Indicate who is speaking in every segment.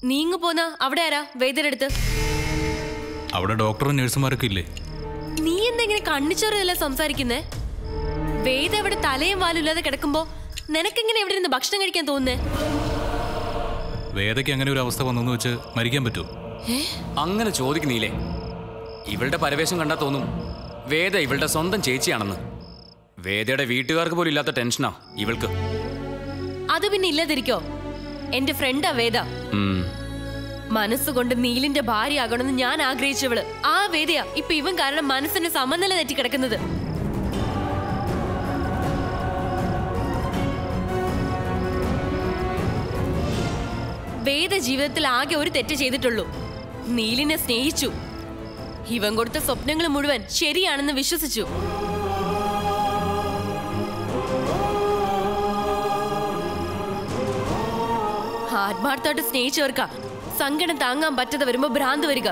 Speaker 1: നീങ്ങു പോന്ന അവിടെ ആരാ വേദരെടുത്ത്
Speaker 2: അവിടെ ഡോക്ടറും നഴ്സുമാരൊക്കെ ഇല്ലേ
Speaker 1: നീ എന്താ ഇങ്ങനെ കണ്ണിച്ചോറല്ല സംസാരിക്കുന്നേ വേദ അവിടെ തലയും വാലും ഇല്ലാതെ കിടക്കുമ്പോ നിനക്കെങ്ങനെ എവിടെ നിന്ന് ഭക്ഷണം കഴിക്കാൻ തോന്നുന്നേ
Speaker 2: വേദയ്ക്ക് അങ്ങനെ ഒരു അവസ്ഥ വന്നെന്ന് വെച്ച് മരിക്കാൻ പറ്റുമോ
Speaker 3: അങ്ങനെ ചോദിക്കുന്നീലേ ഇവളുടെ പരവേശം കണ്ടാ തോന്നും വേദ ഇവളുടെ സ്വന്തം ചേച്ചിയാണെന്ന് വേദയുടെ വീട്ടുകാർക്ക് പോലും ഇല്ലാത്ത ടെൻഷനാ ഇവൾക്ക്
Speaker 1: അത് പിന്നെ ഇല്ലാതിരിക്കോ എന്റെ ഫ്രണ്ടാ വേദ
Speaker 3: ഉം.
Speaker 1: മനസ്സുകൊണ്ട് നീലിന്റെ ഭാര്യയാകണമെന്ന് ഞാൻ ആഗ്രഹിച്ചവള് ആ വേദയാ ഇപ്പൊ ഇവൻ കാരണം മനസ്സിന്റെ സമനില തെറ്റി കിടക്കുന്നത് വേദ ജീവിതത്തിൽ ആകെ ഒരു തെറ്റ് ചെയ്തിട്ടുള്ളൂ നീലിനെ സ്നേഹിച്ചു ഇവൻ കൊടുത്ത സ്വപ്നങ്ങൾ മുഴുവൻ ശരിയാണെന്ന് വിശ്വസിച്ചു ആത്മാർത്ഥമായിട്ട് സ്നേഹിച്ചവർക്കാ സങ്കടം താങ്ങാൻ പറ്റാതെ വരുമ്പോ ഭ്രാന്ത് വരിക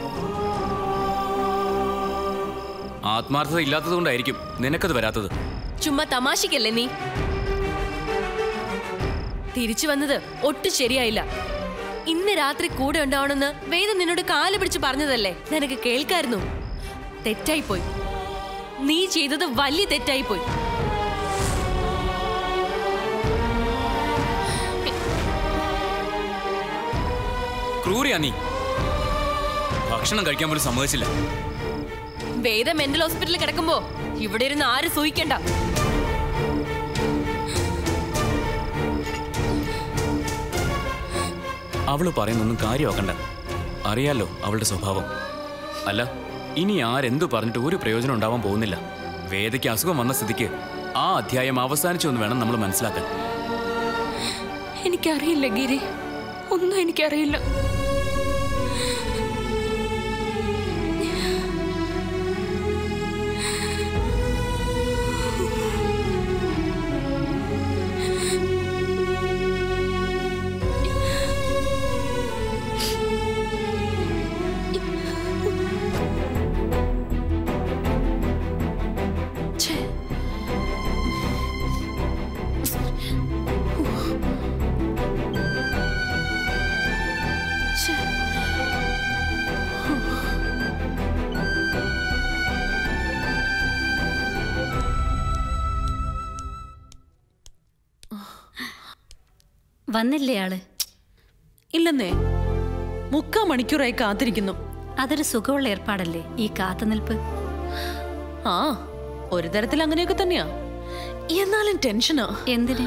Speaker 3: ആത്മാർത്ഥത ഇല്ലാത്തതുകൊണ്ടായിരിക്കും നിനക്കത് വരാത്തത്
Speaker 1: ചുമ്മാ തമാശക്കല്ലേ നീ തിരിച്ചു വന്നത് ഒട്ടും ശരിയായില്ല ഇന്ന് രാത്രി കൂടെ ഉണ്ടാവണമെന്ന് വേദ നിന്നോട് കാല് പിടിച്ച് പറഞ്ഞതല്ലേ നിനക്ക് കേൾക്കായിരുന്നു തെറ്റായിപ്പോയി നീ ചെയ്തത് വലിയ തെറ്റായിപ്പോയി
Speaker 3: ക്രൂരിയാ നീ ഭക്ഷണം കഴിക്കാൻ പോലും സമ്മതിച്ചില്ല
Speaker 1: വേദ മെന്റൽ ഹോസ്പിറ്റലിൽ കിടക്കുമ്പോ ഇവിടെ ഇരുന്ന് ആരും സൂഹിക്കണ്ട
Speaker 3: അവള് പറയുന്നൊന്നും കാര്യമാക്കണ്ട അറിയാലോ അവളുടെ സ്വഭാവം അല്ല ഇനി ആരെന്തു പറഞ്ഞിട്ട് ഒരു പ്രയോജനം ഉണ്ടാവാൻ പോകുന്നില്ല വേദയ്ക്ക് അസുഖം വന്ന സ്ഥിതിക്ക് ആ അധ്യായം അവസാനിച്ചു എന്ന് വേണം നമ്മൾ മനസ്സിലാക്കാൻ
Speaker 1: എനിക്കറിയില്ല ഗിരി ഒന്നും എനിക്കറിയില്ല ഛേ. ഛേ.
Speaker 4: വന്നില്ലേ ആള്
Speaker 5: ഇല്ലെന്നേ മുക്കാ മണിക്കൂറായി കാത്തിരിക്കുന്നു
Speaker 4: അതൊരു സുഖമുള്ള ഏർപ്പാടല്ലേ ഈ കാത്തുനിൽപ്പ്
Speaker 5: ആ ഒരു തരത്തിൽ അങ്ങനെയൊക്കെ തന്നെയാ എന്നാലും ടെൻഷനാ
Speaker 4: എന്തിന്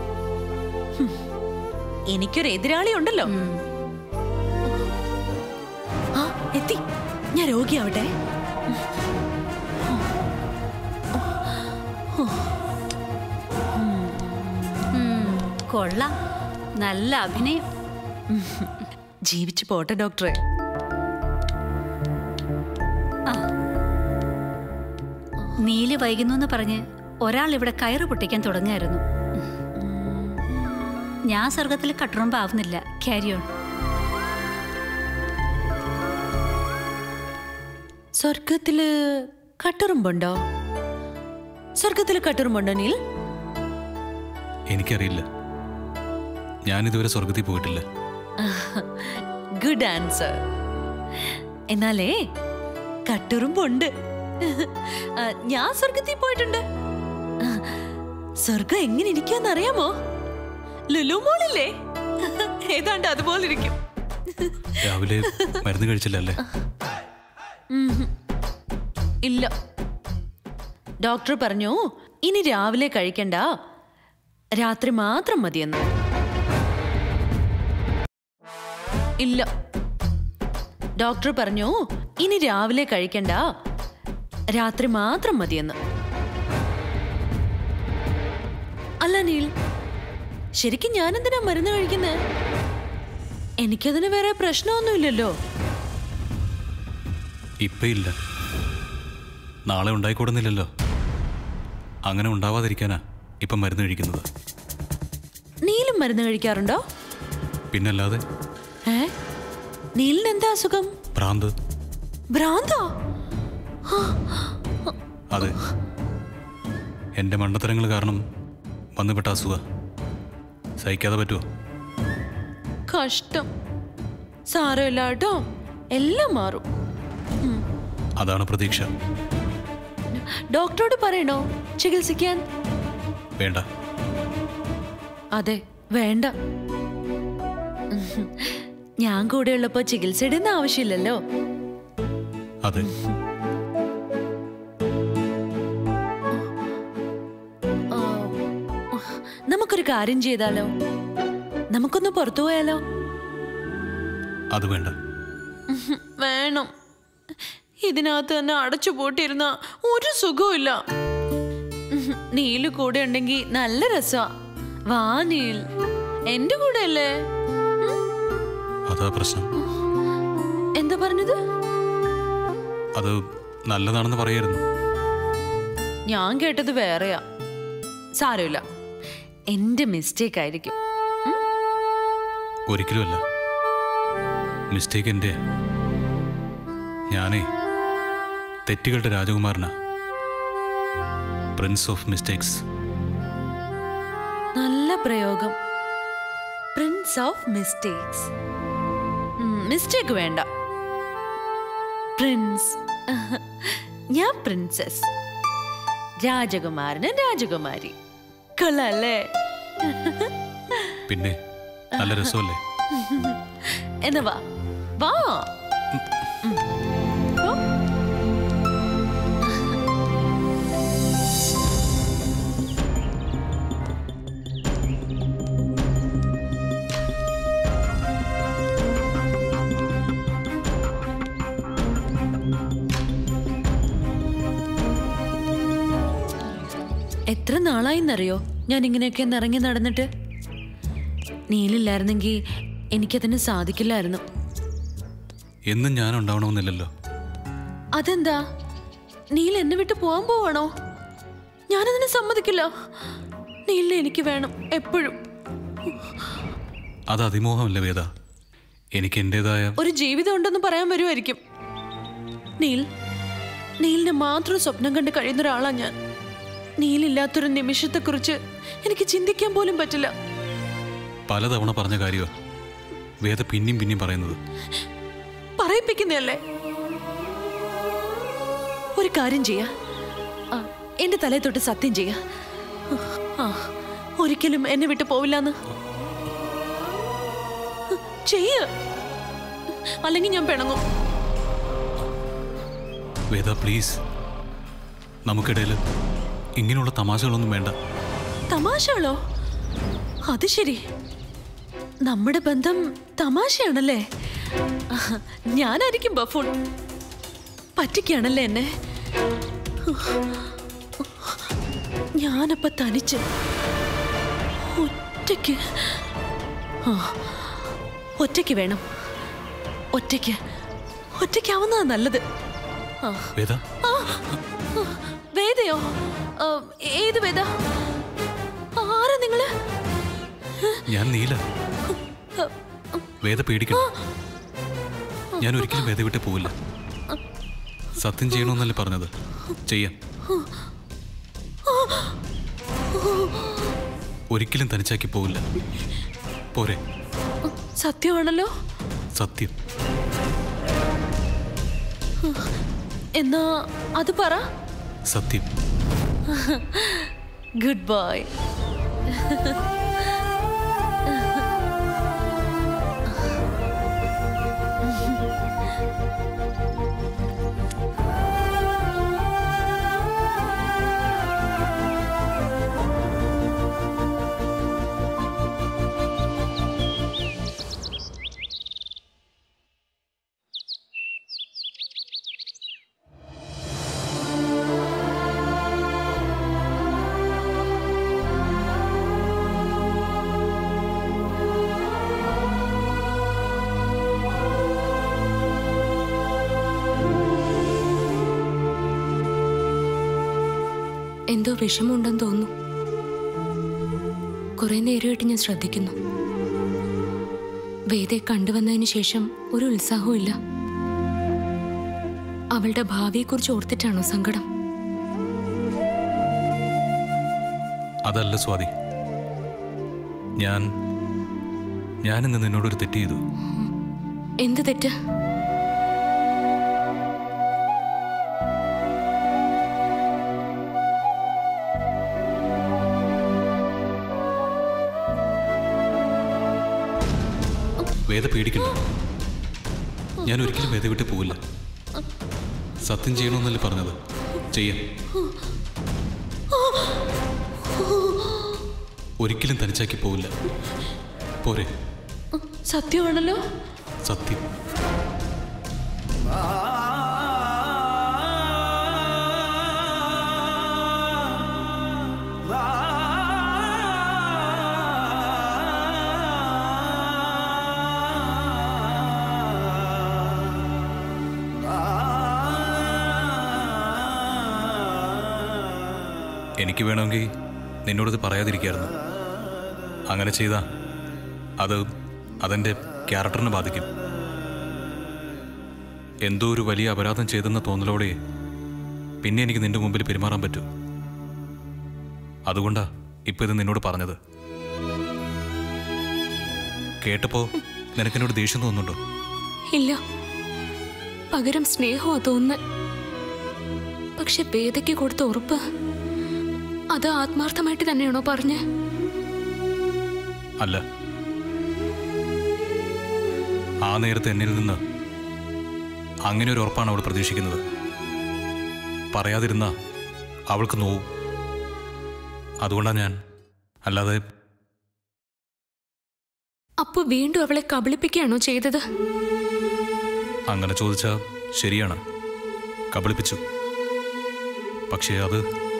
Speaker 5: എനിക്കൊരു എതിരാളി ഉണ്ടല്ലോ
Speaker 4: ഉം.
Speaker 5: ആ എത്തി ഞാൻ രോഗിയാവട്ടെ
Speaker 4: ഉം, കൊള്ളാം നല്ല അഭിനയം
Speaker 5: ജീവിച്ചു പോട്ടെ ഡോക്ടറെ
Speaker 4: നീല് വൈകുന്നു എന്ന് പറഞ്ഞ് ഒരാൾ ഇവിടെ കയറ് പൊട്ടിക്കാൻ തുടങ്ങായിരുന്നു ഞാൻ സ്വർഗത്തിൽ കട്ടുറുമ്പാവുന്നില്ല ക്യാരി ഓൺ
Speaker 5: സ്വർഗത്തില് കട്ടുറുമ്പുണ്ടോ സ്വർഗത്തില് കട്ടുറുമ്പുണ്ടോ നീൽ
Speaker 2: എനിക്കറിയില്ല ഞാനിതുവരെ സ്വർഗത്തിൽ പോയിട്ടില്ല
Speaker 5: ഗുഡ് ആൻസർ എന്നാലേ കട്ടുറുമ്പുണ്ട് ആ, ഞാൻ സ്വർഗത്തിൽ പോയിട്ടുണ്ട് ആ, സ്വർഗം എങ്ങനെ ഇരിക്കുമെന്ന് അറിയാമോ ലുലു മോളില്ലേ ഏതാണ്ട് അതുപോലെ ഇരിക്കും
Speaker 2: രാവിലെ മരുന്ന് കഴിച്ചില്ല അല്ലേ
Speaker 5: ഇല്ല ഡോക്ടർ പറഞ്ഞു ഇനി രാവിലെ കഴിക്കണ്ട രാത്രി മാത്രം മതിയെന്ന് ഇല്ല ഡോക്ടർ പറഞ്ഞു ഇനി രാവിലെ കഴിക്കണ്ട രാത്രി മാത്രം മതിയെന്ന് അല്ല നീൽ ശരിക്കും ഞാൻ എന്തിനാ മരുന്ന് കഴിക്കുന്നത് എനിക്കതിന് വേറെ പ്രശ്നമൊന്നുമില്ലല്ലോ
Speaker 2: ഇപ്പം ഇല്ല നാളെ ഉണ്ടായിക്കൂടുന്നില്ലല്ലോ അങ്ങനെ ഉണ്ടാവാതിരിക്കാനാ ഇപ്പം മരുന്ന് കഴിക്കുന്നത്
Speaker 5: നീലും മരുന്ന് കഴിക്കാറുണ്ടോ
Speaker 2: പിന്നല്ലാതെ
Speaker 5: ഏ നീലിന് എന്താ അസുഖം
Speaker 2: ഭ്രാന്ത്
Speaker 5: ഭ്രാന്തോ
Speaker 2: അതെ എൻ്റെ മണ്ടത്തരങ്ങൾ കാരണം വന്നുപെട്ട അസുഖ സഹിക്കാതെ പറ്റുമോ
Speaker 5: കഷ്ടം സാരമില്ല കേട്ടോ എല്ലാം മാറും
Speaker 2: അതാണ് പ്രതീക്ഷ
Speaker 5: ഡോക്ടറോട് പറയണോ ചികിത്സിക്കാൻ
Speaker 2: വേണ്ട
Speaker 5: അതെ വേണ്ട ഞാൻ കൂടെ ഉള്ളപ്പോ ചികിത്സയുടെ ഒന്നും ആവശ്യമില്ലല്ലോ
Speaker 2: അതെ
Speaker 5: ആ, നമുക്കൊരു കാര്യം ചെയ്താലോ നമുക്കൊന്ന് പുറത്തു പോയാലോ
Speaker 2: അത് വേണ്ട
Speaker 5: വേണം ഇതിനകത്ത് തന്നെ അടച്ചു പൂട്ടിയിരുന്ന ഒരു സുഖമില്ല നീല് കൂടെ ഉണ്ടെങ്കിൽ നല്ല രസാ വാ നീൽ എന്റെ കൂടെ അല്ലേ
Speaker 2: അതാ പ്രശ്നം
Speaker 5: എന്താ പറഞ്ഞത്
Speaker 2: അത് നല്ലതാണെന്ന് പറയായിരുന്നു
Speaker 5: ഞാൻ കേട്ടത് വേറെയാ സാരമില്ല എന്റെ മിസ്റ്റേക്ക് ആയിരിക്കും
Speaker 2: ഒരിക്കലുമല്ല മിസ്റ്റേക്ക് എൻ്റെ ഞാനേ തെറ്റുകളുടെ രാജകുമാരനാ പ്രിൻസ് ഓഫ് മിസ്റ്റേക്സ്
Speaker 5: നല്ല പ്രയോഗം പ്രിൻസ് ഓഫ് മിസ്റ്റേക്സ് മിസ്റ്റേക്ക് വേണ്ട പ്രിൻസ് ഞാൻ പ്രിൻസസ് രാജകുമാരന് രാജകുമാരി കൊള്ളാല്ലേ
Speaker 2: പിന്നെ നല്ല രസമല്ലേ
Speaker 5: എന്നാ വാ വാ ഉം. ഓ. എത്ര നാളായിന്നറിയോ ഞാൻ ഇങ്ങനെയൊക്കെ ഒന്ന് ഇറങ്ങി നടന്നിട്ട് നീലില്ലായിരുന്നെങ്കിൽ എനിക്കതിന് സാധിക്കില്ലായിരുന്നു
Speaker 2: എന്നും ഞാൻ ഉണ്ടാവണമെന്നില്ലല്ലോ
Speaker 5: അതെന്താ നീൽ എന്നെ വിട്ട് പോവാൻ പോവാണോ ഞാനതിന് സമ്മതിക്കില്ല നീലിനെ എനിക്ക് വേണം എപ്പോഴും
Speaker 2: അത് അതിമോഹമല്ല വേദ എനിക്ക് എൻ്റെതായ
Speaker 5: ഒരു ജീവിതം ഉണ്ടെന്ന് പറയാൻ വരുമായിരിക്കും നീൽ നീലിനെ മാത്രം സ്വപ്നം കണ്ട് കഴിയുന്ന ഒരാളാ ഞാൻ നീലില്ലാത്തൊരു നിമിഷത്തെക്കുറിച്ച് എനിക്ക് ചിന്തിക്കാൻ പോലും പറ്റില്ല
Speaker 2: പലതവണ പറഞ്ഞ കാര്യമാണ് വേദ പിന്നെയും പിന്നെയും പറയുന്നത്
Speaker 5: പറയിപ്പിക്കുന്നതല്ലേ ഒരു കാര്യം ചെയ്യാ ആ, എന്റെ തലയെ തൊട്ട് സത്യം ചെയ്യാ ആ, ഒരിക്കലും എന്നെ വിട്ട് പോവില്ലെന്ന് ചെയ്യ അല്ലെങ്കിൽ ഞാൻ പിണങ്ങും
Speaker 2: വേദ പ്ലീസ് നമുക്കിടയിൽ ഇങ്ങനെയുള്ള തമാശകളൊന്നും വേണ്ട
Speaker 5: തമാശകളോ അത് ശരി നമ്മുടെ ബന്ധം തമാശയാണല്ലേ ഞാനായിരിക്കും ബഫൂൺ പറ്റിക്കാണല്ലേ എന്നെ ഞാനപ്പ തനിച്ച് ഒറ്റയ്ക്ക് ആ, ഒറ്റയ്ക്ക് വേണം ഒറ്റയ്ക്ക് ഒറ്റയ്ക്കാവുന്നതാ നല്ലത് ആ
Speaker 2: വേദ
Speaker 5: വേദയോ ആ, ഏത് വേദ ആരാ നിങ്ങള്
Speaker 2: ഞാൻ നീല വേദ പേടിക്കണം ഞാൻ ഒരിക്കലും വേദ വിട്ട് പോവില്ല സത്യം ചെയ്യണമെന്നല്ലേ പറഞ്ഞത് ചെയ്യാം ഒരിക്കലും തനിച്ചാക്കി പോവില്ല പോരെ
Speaker 5: സത്യമാണല്ലോ
Speaker 2: സത്യം
Speaker 5: എന്നാ അത് പറ
Speaker 2: സത്യം
Speaker 5: ഗുഡ് ബോയ്
Speaker 1: എന്തോ വിഷമമുണ്ടെന്ന് തോന്നുന്നു കുറെ നേരമായിട്ട് ഞാൻ ശ്രദ്ധിക്കുന്നു വേദയെ കണ്ടുവന്നതിന് ശേഷം ഒരു ഉത്സാഹവും ഇല്ല അവളുടെ ഭാവിയെക്കുറിച്ച് ഓർത്തിട്ടാണോ സങ്കടം
Speaker 2: അതല്ല സ്വാതി ഞാൻ ഞാനിന്ന് നിന്നോടൊരു തെറ്റ് ചെയ്തു
Speaker 1: എന്ത് തെറ്റ്
Speaker 2: വേദ പേടിക്കണ്ട ഞാൻ ഒരിക്കലും വേദ വിട്ട് പോവില്ല സത്യം ചെയ്യണമെന്നല്ലേ പറഞ്ഞത് ചെയ്യാം ഒരിക്കലും തനിച്ചാക്കി പോവില്ല പോരെ
Speaker 5: സത്യമാണല്ലോ
Speaker 2: സത്യം എനിക്ക് വേണമെങ്കിൽ നിന്നോടത് പറയാതിരിക്കായിരുന്നു അങ്ങനെ ചെയ്താ അത് അതെൻ്റെ ക്യാരക്ടറിനെ ബാധിക്കും എന്തോ ഒരു വലിയ അപരാധം ചെയ്തെന്ന തോന്നലോടെ പിന്നെ എനിക്ക് നിന്റെ മുമ്പിൽ പെരുമാറാൻ പറ്റൂ അതുകൊണ്ടാ ഇപ്പൊ ഇത് നിന്നോട് പറഞ്ഞത് കേട്ടപ്പോ നിനക്കെന്നോട് ദേഷ്യം തോന്നുന്നുണ്ടോ
Speaker 1: ഇല്ല പകരം സ്നേഹമാ തോന്നുന്നത് പക്ഷെ വേദയ്ക്ക് കൊടുത്ത ഉറപ്പ് അത് ആത്മാർത്ഥമായിട്ട് തന്നെയാണോ പറഞ്ഞ്
Speaker 2: അല്ല ആ നേരത്തെ എന്നിൽ നിന്ന് അങ്ങനെ ഒരു ഉറപ്പാണ് അവൾ പ്രതീക്ഷിക്കുന്നത് പറയാതിരുന്ന അവൾക്ക് നോവും അതുകൊണ്ടാണ് ഞാൻ അല്ലാതെ
Speaker 1: അപ്പൊ വീണ്ടും അവളെ കബളിപ്പിക്കുകയാണോ ചെയ്തത്
Speaker 2: അങ്ങനെ ചോദിച്ചാൽ ശരിയാണ് കബളിപ്പിച്ചു പക്ഷേ അത്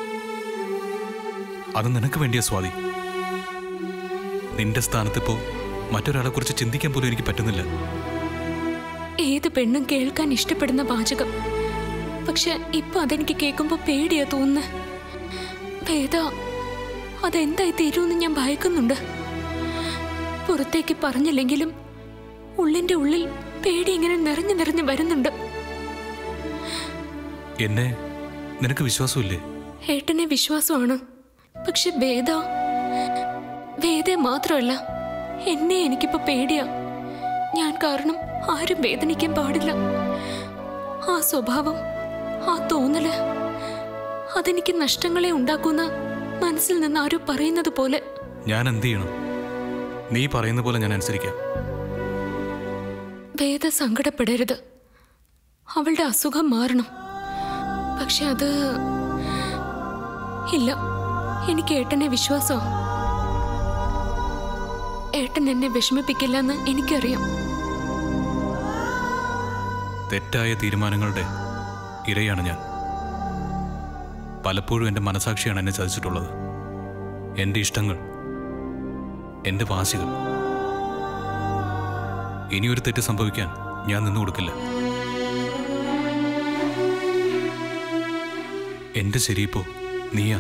Speaker 2: അത് നിനക്ക് വേണ്ടിയ സ്വാതി നിന്റെ സ്ഥാനത്തിപ്പോ മറ്റൊരാളെ കുറിച്ച് ചിന്തിക്കാൻ പോലും എനിക്ക് പറ്റുന്നില്ല
Speaker 1: ഏത് പെണ്ണും കേൾക്കാൻ ഇഷ്ടപ്പെടുന്ന വാചകം പക്ഷെ ഇപ്പൊ അതെനിക്ക് കേൾക്കുമ്പോ പേടിയാ തോന്നുന്നത് വേദ അതെന്തായി തീരുമെന്ന് ഞാൻ ഭയക്കുന്നുണ്ട് പുറത്തേക്ക് പറഞ്ഞില്ലെങ്കിലും ഉള്ളിന്റെ ഉള്ളിൽ പേടി ഇങ്ങനെ നിറഞ്ഞു നിറഞ്ഞു വരുന്നുണ്ട്
Speaker 2: എന്നെ നിനക്ക് വിശ്വാസമില്ലേ
Speaker 1: ഏട്ടനെ വിശ്വാസമാണ് പക്ഷെ വേദ വേദ മാത്രമല്ല എന്നെ എനിക്കിപ്പോ പേടിയാ ഞാൻ കാരണം ആരും വേദനിക്കാൻ പാടില്ല ആ സ്വഭാവം ആ തോന്നല് അതെനിക്ക് നഷ്ടങ്ങളെ ഉണ്ടാക്കുന്ന മനസ്സിൽ നിന്ന് ആരോ പറയുന്നത് പോലെ
Speaker 2: ഞാൻ എന്ത് ചെയ്യണം നീ പറയുന്ന പോലെ ഞാൻ അനുസരിക്കാം
Speaker 1: വേദ സങ്കടപ്പെടരുത് അവളുടെ അസുഖം മാറണം പക്ഷെ അത് ഇല്ല എനിക്ക് ഏട്ടനെ വിശ്വാസം ഏട്ടൻ എന്നെ വിഷമിപ്പിക്കില്ലെന്ന് എനിക്കറിയാം
Speaker 2: തെറ്റായ തീരുമാനങ്ങളുടെ ഇരയാണ് ഞാൻ പലപ്പോഴും എൻ്റെ മനസാക്ഷിയാണ് എന്നെ ചതിച്ചിട്ടുള്ളത് എൻ്റെ ഇഷ്ടങ്ങൾ എൻ്റെ വാശികൾ ഇനിയൊരു തെറ്റ് സംഭവിക്കാൻ ഞാൻ നിന്നു കൊടുക്കില്ല എൻ്റെ ശരിയിപ്പോ നീയാ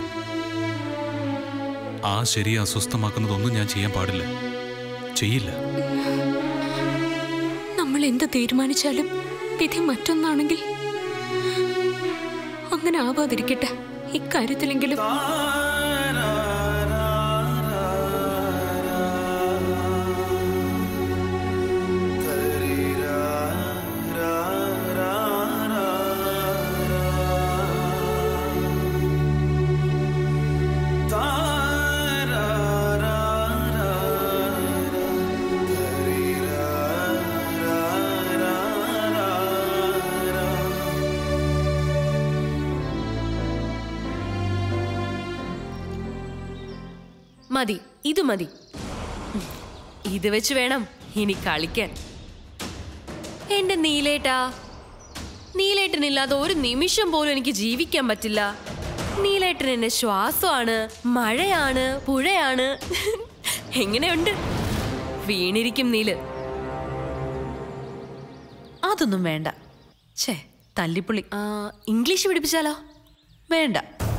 Speaker 2: ആ ശരി അസ്വസ്ഥമാക്കുന്നതൊന്നും ഞാൻ ചെയ്യാൻ പാടില്ല ചെയ്യില്ല
Speaker 1: നമ്മൾ എന്ത് തീരുമാനിച്ചാലും വിധി മറ്റൊന്നാണെങ്കിൽ അങ്ങനെ ആവാതിരിക്കട്ടെ ഇക്കാര്യത്തിലെങ്കിലും
Speaker 6: മതി ഇത് മതി ഉം. ഇത് വെച്ച് വേണം ഇനി കളിക്കാൻ എന്റെ നീലേട്ടാ നീലേട്ടനില്ലാതെ ഒരു നിമിഷം പോലും എനിക്ക് ജീവിക്കാൻ പറ്റില്ല നീലേട്ടൻ എന്റെ ശ്വാസമാണ് മഴയാണ് പുഴയാണ് എങ്ങനെയുണ്ട് വീണിരിക്കും നീല്
Speaker 5: അതൊന്നും വേണ്ട ഛേ തല്ലിപ്പുള്ളി
Speaker 6: ആ, ഇംഗ്ലീഷ് പഠിപ്പിച്ചാലോ
Speaker 5: വേണ്ട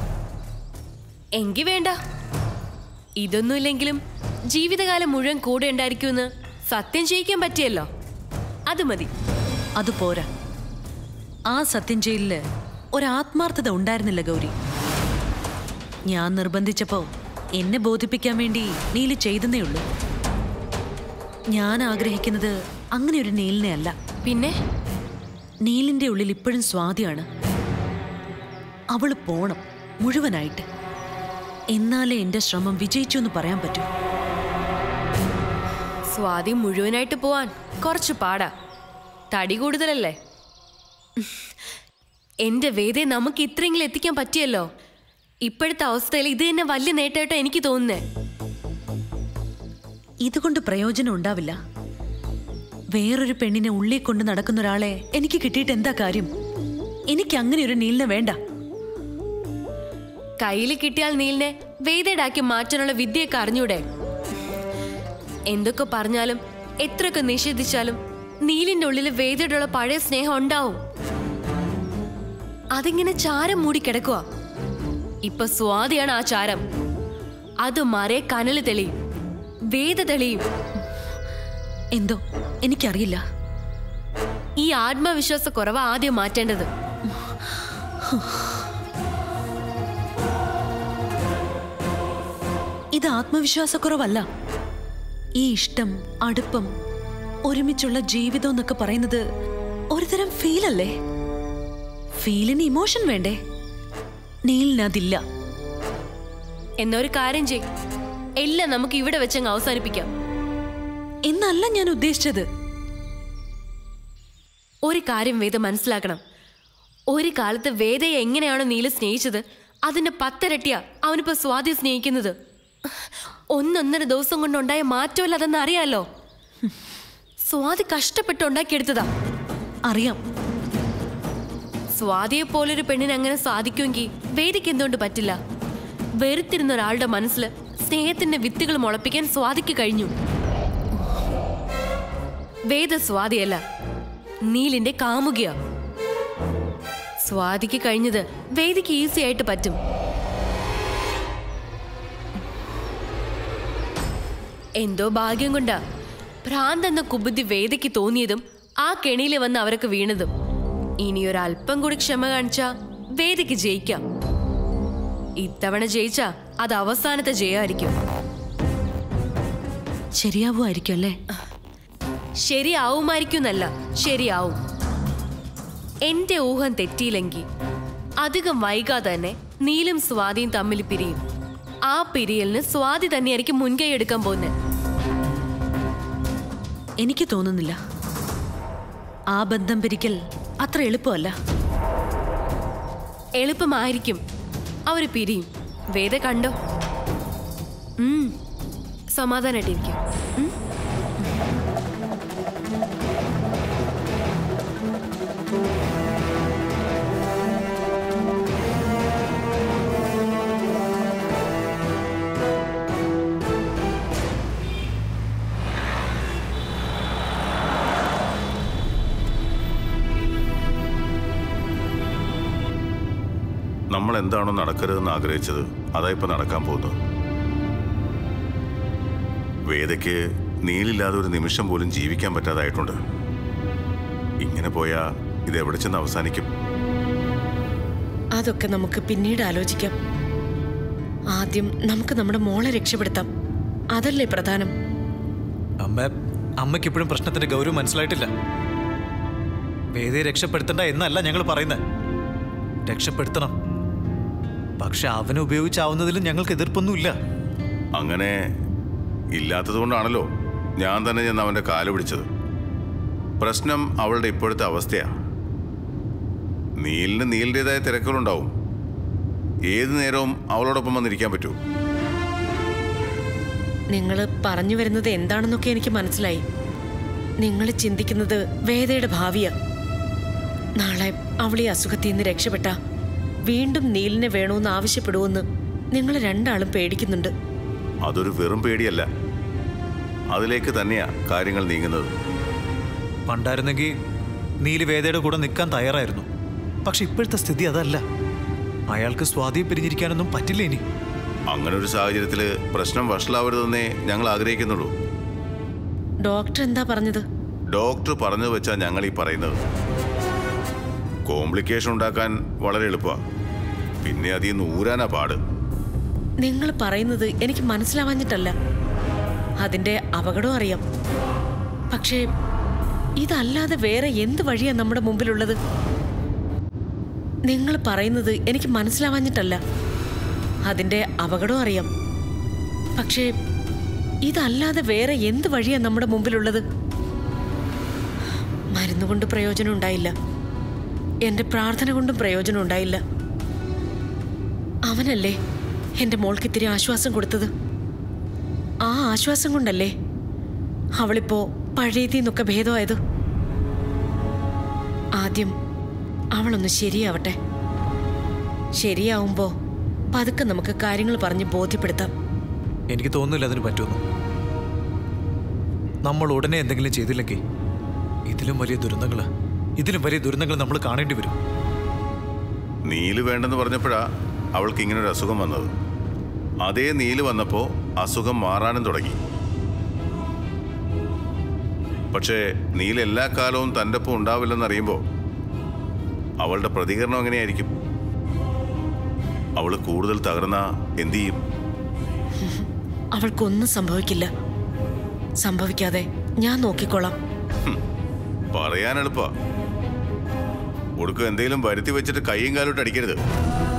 Speaker 6: എങ്കി വേണ്ട ഇതൊന്നുമില്ലെങ്കിലും ജീവിതകാലം മുഴുവൻ കൂടെ ഉണ്ടായിരിക്കുമെന്ന് സത്യം ചെയ്യിക്കാൻ പറ്റിയല്ലോ അത് മതി
Speaker 5: അത് പോരാ ആ സത്യം ജയിലില് ഒരാത്മാർത്ഥത ഉണ്ടായിരുന്നില്ല ഗൗരി ഞാൻ നിർബന്ധിച്ചപ്പോ എന്നെ ബോധിപ്പിക്കാൻ വേണ്ടി നീല് ചെയ്തെന്നേ ഉള്ളൂ ഞാൻ ആഗ്രഹിക്കുന്നത് അങ്ങനെ ഒരു നീലിനെ അല്ല
Speaker 1: പിന്നെ
Speaker 5: നീലിന്റെ ഉള്ളിൽ ഇപ്പോഴും സ്വാതിയാണ് അവള് പോണം മുഴുവനായിട്ട് എന്നാലേ എന്റെ ശ്രമം വിജയിച്ചു എന്ന് പറയാൻ പറ്റൂ
Speaker 1: സ്വാതി മുഴുവനായിട്ട് പോവാൻ കുറച്ച് പാടാ തടി കൂടുതലല്ലേ എന്റെ വേദയെ നമുക്ക് ഇത്രയെങ്കിലും എത്തിക്കാൻ പറ്റിയല്ലോ ഇപ്പോഴത്തെ അവസ്ഥയിൽ ഇത് തന്നെ വലിയ നേട്ടമായിട്ടാ എനിക്ക് തോന്നുന്നേ
Speaker 5: ഇതുകൊണ്ട് പ്രയോജനം ഉണ്ടാവില്ല വേറൊരു പെണ്ണിനെ ഉള്ളിൽ കൊണ്ട് നടക്കുന്ന ഒരാളെ എനിക്ക് കിട്ടിയിട്ട് എന്താ കാര്യം എനിക്ക് അങ്ങനെ ഒരു നീലിനെ വേണ്ട
Speaker 1: കയ്യിൽ കിട്ടിയാൽ നീലിനെ വേദയുടാക്കി മാറ്റാനുള്ള വിദ്യയൊക്കെ അറിഞ്ഞൂടെ എന്തൊക്കെ പറഞ്ഞാലും എത്രയൊക്കെ നിഷേധിച്ചാലും നീലിന്റെ ഉള്ളിൽ വേദയോടുള്ള പഴയ സ്നേഹം ഉണ്ടാവും അതിങ്ങനെ ചാരം മൂടി കിടക്കുക ഇപ്പൊ സ്വാതിയാണ് ആ ചാരം അത് മറേ കനല് തെളിയും വേദ തെളിയും
Speaker 5: എന്തോ എനിക്കറിയില്ല
Speaker 1: ഈ ആത്മവിശ്വാസ കുറവ് ആദ്യം മാറ്റേണ്ടത്
Speaker 5: ഇത് ആത്മവിശ്വാസക്കുറവല്ല ഈ ഇഷ്ടം അടുപ്പം ഒരുമിച്ചുള്ള ജീവിതം എന്നൊക്കെ പറയുന്നത് ഒരുതരം ഫീലല്ലേ ഫീലിന് ഇമോഷൻ വേണ്ടേ നീലിന് അതില്ല
Speaker 1: എന്നൊരു കാര്യം ചെയ് എല്ലാം നമുക്ക് ഇവിടെ വെച്ചങ്ങ് അവസാനിപ്പിക്കാം
Speaker 5: എന്നല്ല ഞാൻ ഉദ്ദേശിച്ചത്
Speaker 1: ഒരു കാര്യം വേദ മനസ്സിലാക്കണം ഒരു കാലത്ത് വേദയെ എങ്ങനെയാണോ നീല സ്നേഹിച്ചത് അതിന്റെ പത്തിരട്ടിയാ അവനിപ്പോ സ്വാതി സ്നേഹിക്കുന്നത് ഒന്നൊന്നര ദിവസം കൊണ്ടുണ്ടായ മാറ്റമല്ല അതെന്ന് അറിയാലോ സ്വാതി കഷ്ടപ്പെട്ട് ഉണ്ടാക്കിയെടുത്തതാ
Speaker 5: അറിയാം
Speaker 1: സ്വാതിയെ പോലൊരു പെണ്ണിന് അങ്ങനെ സാധിക്കുമെങ്കിൽ വേദിക്ക് എന്തുകൊണ്ട് പറ്റില്ല വെറുത്തിരുന്ന ഒരാളുടെ മനസ്സിൽ സ്നേഹത്തിന്റെ വിത്തുകൾ മുളപ്പിക്കാൻ സ്വാതിക്ക് കഴിഞ്ഞു വേദ സ്വാതിയല്ല നീലിന്റെ കാമുകിയാ സ്വാതിക്ക് കഴിഞ്ഞത് വേദിക്ക് ഈസി ആയിട്ട് പറ്റും എന്തോ ഭാഗ്യം കൊണ്ടാ ഭ്രാന്ത് എന്ന കുബുദ്ധി വേദയ്ക്ക് തോന്നിയതും ആ കെണിയിൽ വന്ന് അവരൊക്കെ വീണതും ഇനിയൊരല്പം കൂടി ക്ഷമ കാണിച്ചാ വേദിക്ക് ജയിക്കാം ഇത്തവണ ജയിച്ചാ അത് അവസാനത്തെ ജയമായിരിക്കും
Speaker 5: ശരിയാവുമായിരിക്കും അല്ലേ
Speaker 1: ശരിയാവുമായിരിക്കുന്നല്ല ശരിയാവും എന്റെ ഊഹം തെറ്റിയില്ലെങ്കിൽ അധികം വൈകാതെ തന്നെ നീലും സ്വാതിയും തമ്മിൽ പിരിയും ആ പിരിയലിന് സ്വാതി തന്നെയായിരിക്കും മുൻകൈ എടുക്കാൻ പോകുന്നത്
Speaker 5: എനിക്ക് തോന്നുന്നില്ല ആ ബന്ധം പിരിക്കൽ അത്ര എളുപ്പമല്ല
Speaker 1: എളുപ്പമായിരിക്കും അവര് പിരിയും വേദ കണ്ടോ ഉം സമാധാനായിട്ടിരിക്കും ഉം
Speaker 7: നമ്മൾ എന്താണോ നടക്കരുതെന്ന് ആഗ്രഹിച്ചത് അതാ ഇപ്പൊ നടക്കാൻ പോകുന്നത് വേദയ്ക്ക് നീലില്ലാതെ ഒരു നിമിഷം പോലും ജീവിക്കാൻ പറ്റാതായിട്ടുണ്ട് ഇങ്ങനെ പോയാ ഇത് എവിടെ ചെന്ന് അവസാനിക്കും
Speaker 8: അതൊക്കെ നമുക്ക് പിന്നീട് ആലോചിക്കാം ആദ്യം നമുക്ക് നമ്മുടെ മോളെ രക്ഷപ്പെടുത്താം അതല്ലേ പ്രധാനം
Speaker 2: അമ്മ അമ്മയ്ക്ക് ഇപ്പോഴും പ്രശ്നത്തിന്റെ ഗൗരവം മനസ്സിലായിട്ടില്ല വേദിയെ രക്ഷപ്പെടുത്തണ്ട എന്നല്ല ഞങ്ങൾ പറയുന്നത് രക്ഷപ്പെടുത്തണം പക്ഷെ അവനെ ഉപയോഗിച്ചാവുന്നതിലും ഞങ്ങൾക്ക് എതിർപ്പൊന്നുമില്ല
Speaker 7: അങ്ങനെ ഇല്ലാത്തതുകൊണ്ടാണല്ലോ ഞാൻ തന്നെ ചെന്ന് അവന്റെ കാല് പിടിച്ചത് പ്രശ്നം അവളുടെ ഇപ്പോഴത്തെ അവസ്ഥയാ നീലിന് നീലിൻ്റെതായ തിരക്കുകളുണ്ടാവും ഏത് നേരവും അവളോടൊപ്പം വന്നിരിക്കാൻ പറ്റൂ
Speaker 8: നിങ്ങൾ പറഞ്ഞു വരുന്നത് എന്താണെന്നൊക്കെ എനിക്ക് മനസ്സിലായി നിങ്ങൾ ചിന്തിക്കുന്നത് വേദയുടെ ഭാവിയാ നാളെ അവൾ ഈ അസുഖത്തിൽ നിന്ന് രക്ഷപ്പെട്ട വീണ്ടും നീലിനെ വേണമെന്ന് ആവശ്യപ്പെടുമെന്ന് നിങ്ങൾ രണ്ടാളും പേടിക്കുന്നുണ്ട്
Speaker 7: അതൊരു വെറും പേടിയല്ല അതിലേക്ക് തന്നെയാ കാര്യങ്ങൾ നീങ്ങുന്നത്
Speaker 2: പണ്ടായിരുന്നെങ്കിൽ നീലി വേദയുടെ കൂടെ നിൽക്കാൻ തയ്യാറായിരുന്നു പക്ഷെ ഇപ്പോഴത്തെ സ്ഥിതി അതല്ല അയാൾക്ക് സ്വാധീനം പിരിഞ്ഞിരിക്കാനൊന്നും പറ്റില്ല ഇനി
Speaker 7: അങ്ങനെ ഒരു സാഹചര്യത്തിൽ പ്രശ്നം വഷളാവരുതെന്നേ ഞങ്ങൾ ആഗ്രഹിക്കുന്നുള്ളൂ
Speaker 8: ഡോക്ടർ എന്താ പറഞ്ഞത്
Speaker 7: ഡോക്ടർ പറഞ്ഞു വെച്ചാ ഞങ്ങൾ ഈ പറയുന്നത് കോംപ്ലിക്കേഷൻ ഉണ്ടാക്കാൻ വളരെ എളുപ്പമാണ് പിന്നെ അതിൽ നിന്ന് ഊരാനാ പാട്
Speaker 8: നിങ്ങൾ പറയുന്നത് എനിക്ക് മനസ്സിലാവാഞ്ഞിട്ടല്ല അതിന്റെ അപകടവും അറിയാം പക്ഷേ ഇതല്ലാതെ വേറെ എന്ത് വഴിയാ നമ്മുടെ മുമ്പിലുള്ളത് നിങ്ങൾ പറയുന്നത് എനിക്ക് മനസ്സിലാവാഞ്ഞിട്ടല്ല അതിന്റെ അപകടവും അറിയാം പക്ഷേ ഇതല്ലാതെ വേറെ എന്ത് വഴിയാ നമ്മുടെ മുമ്പിലുള്ളത് മരുന്നുകൊണ്ട് പ്രയോജനം ഉണ്ടായില്ല എന്റെ പ്രാർത്ഥന കൊണ്ടും പ്രയോജനം ഉണ്ടായില്ല അവനല്ലേ എന്റെ മോൾക്ക് ഇത്തിരി ആശ്വാസം കൊടുത്തത് ആ ആശ്വാസം കൊണ്ടല്ലേ അവളിപ്പോ പഴയതിൽ നിന്നൊക്കെ ഭേദമായത് ആദ്യം അവളൊന്ന് ശരിയാവട്ടെ ശരിയാവുമ്പോ പതുക്കെ നമുക്ക് കാര്യങ്ങൾ പറഞ്ഞ് ബോധ്യപ്പെടുത്താം
Speaker 2: എനിക്ക് തോന്നുന്നില്ല അതിന് പറ്റുമെന്ന് നമ്മൾ ഉടനെ എന്തെങ്കിലും ചെയ്തില്ലെങ്കിൽ ഇതിലും വലിയ ദുരന്തങ്ങൾ ഇതിലും വലിയ ദുരന്തങ്ങൾ നമ്മൾ കാണേണ്ടി വരും
Speaker 7: നീല് വേണ്ടെന്ന് പറഞ്ഞപ്പോഴാ അവൾക്ക് ഇങ്ങനെ ഒരു അസുഖം വന്നത് അതേ നീല് വന്നപ്പോൾ അസുഖം മാറാനും തുടങ്ങി പക്ഷേ നീല് എല്ലാ കാലവും തൻ്റെ ഒപ്പം ഉണ്ടാവില്ലെന്നറിയുമ്പോൾ അവളുടെ പ്രതികരണം എങ്ങനെയായിരിക്കും അവൾ കൂടുതൽ തകർന്ന എന്തു ചെയ്യും
Speaker 8: അവൾക്കൊന്നും സംഭവിക്കില്ല സംഭവിക്കാതെ ഞാൻ നോക്കിക്കോളാം
Speaker 7: പറയാൻ എളുപ്പാ ഒടുക്കം എന്തെങ്കിലും വരുത്തി വെച്ചിട്ട് കൈയും കാലോട്ട് അടിക്കരുത്